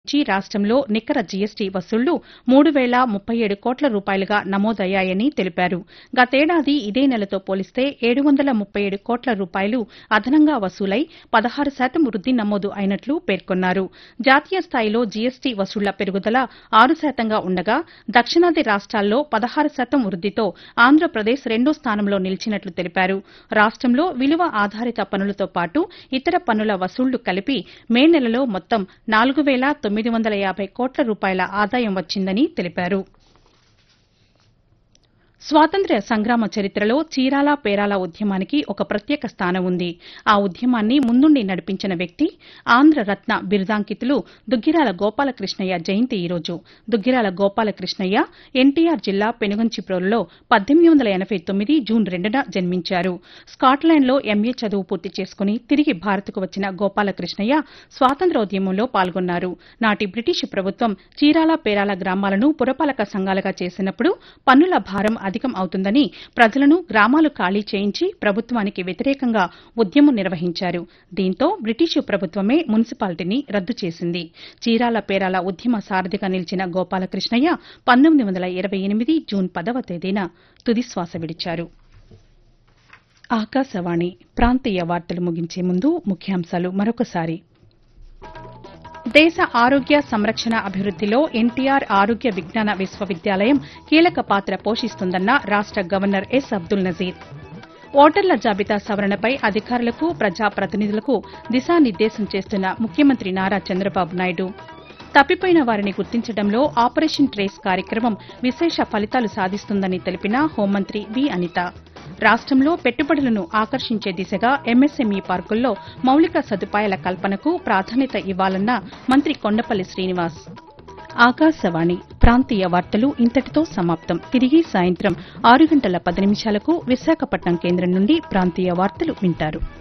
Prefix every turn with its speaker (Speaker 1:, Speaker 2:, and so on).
Speaker 1: నుంచి రాష్టంలో నికర జీఎస్టీ వసూళ్లు మూడు వేల ముప్పై ఏడు కోట్ల రూపాయలుగా నమోదయ్యాయని తెలిపారు గతేడాది ఇదే నెలతో పోలిస్తే ఏడు వందల ముప్పై ఏడు కోట్ల రూపాయలు అదనంగా వసూలై పదహారు శాతం వృద్ది నమోదు అయినట్లు పేర్కొన్నారు జాతీయ స్థాయిలో జీఎస్టీ వసూళ్ల పెరుగుదల ఆరు శాతంగా ఉండగా దక్షిణాది రాష్ట్రాల్లో పదహారు శాతం వృద్దితో ఆంధ్రప్రదేశ్ రెండో స్థానంలో నిలిచినట్లు తెలిపారు రాష్టంలో విలువ ఆధారిత పన్నులతో పాటు ఇతర పన్నుల వసూళ్లు కలిపి మే నెలలో మొత్తం నాలుగు వేల తొమ్మిది వందల యాబై కోట్ల రూపాయల ఆదాయం వచ్చిందని తెలిపారు స్వాతంత్ర్య సంగ్రామ చరిత్రలో చీరాల పేరాల ఉద్యమానికి ఒక ప్రత్యేక స్థానం ఉంది ఆ ఉద్యమాన్ని ముందుండి నడిపించిన వ్యక్తి ఆంధ్రరత్న బిరుదాంకితులు దుగ్గిరాల గోపాలకృష్ణయ్య జయంతి ఈరోజు దుగ్గిరాల గోపాలకృష్ణయ్య ఎన్టీఆర్ జిల్లా పెనుగంచిప్రోలులో పద్దెనిమిది వందల ఎనబై తొమ్మిది జూన్ రెండున జన్మించారు స్కాట్లాండ్లో ఎంఏ చదువు పూర్తి చేసుకుని తిరిగి భారత్కు వచ్చిన గోపాలకృష్ణయ్య స్వాతంత్ర్యోద్యమంలో పాల్గొన్నారు నాటి బ్రిటిష్ ప్రభుత్వం చీరాల పేరాల గ్రామాలను పురపాలక సంఘాలుగా చేసినప్పుడు పన్నుల భారం అధికం అవుతుందని ప్రజలను గ్రామాలు ఖాళీ చేయించి ప్రభుత్వానికి వ్యతిరేకంగా ఉద్యమం నిర్వహించారు దీంతో బ్రిటిషు ప్రభుత్వమే మున్సిపాలిటీని రద్దు చేసింది చీరాల పేరాల ఉద్యమ సారథిగా నిలిచిన గోపాలకృష్ణయ్య పంతొమ్మిది వందల ఇరవై ఎనిమిది జూన్ పదవ తేదీన తుదిశ్వాస విడిచారు ఆకాశవాణి ప్రాంతీయ వార్తలు ముగించే ముందు ముఖ్యాంశాలు మరొకసారి దేశ ఆరోగ్య సంరక్షణ అభివృద్దిలో ఎన్టీఆర్ ఆరోగ్య విజ్ఞాన విశ్వవిద్యాలయం కీలక పాత్ర పోషిస్తుందన్న రాష్ట గవర్నర్ ఎస్ అబ్దుల్ నజీర్ ఓటర్ల జాబితా సవరణపై అధికారులకు ప్రజాప్రతినిధులకు దిశానిర్దేశం చేస్తున్న ముఖ్యమంత్రి నారా చంద్రబాబు నాయుడు తప్పిపోయిన వారిని గుర్తించడంలో ఆపరేషన్ ట్రేస్ కార్యక్రమం విశేష ఫలితాలు సాధిస్తుందని తెలిపిన హోంమంత్రి వి అనిత రాష్టంలో పెట్టుబడులను ఆకర్షించే దిశగా ఎంఎస్ఎంఈ పార్కుల్లో మౌలిక సదుపాయాల కల్పనకు ప్రాధాన్యత ఇవ్వాలన్న మంత్రి కొండపల్లి శ్రీనివాస్ ఆకాశవాణి ప్రాంతీయ వార్తలు ఇంతటితో సమాప్తం తిరిగి సాయంత్రం ఆరు గంటల పది నిమిషాలకు విశాఖపట్నం కేంద్రం నుండి ప్రాంతీయ వార్తలు వింటారు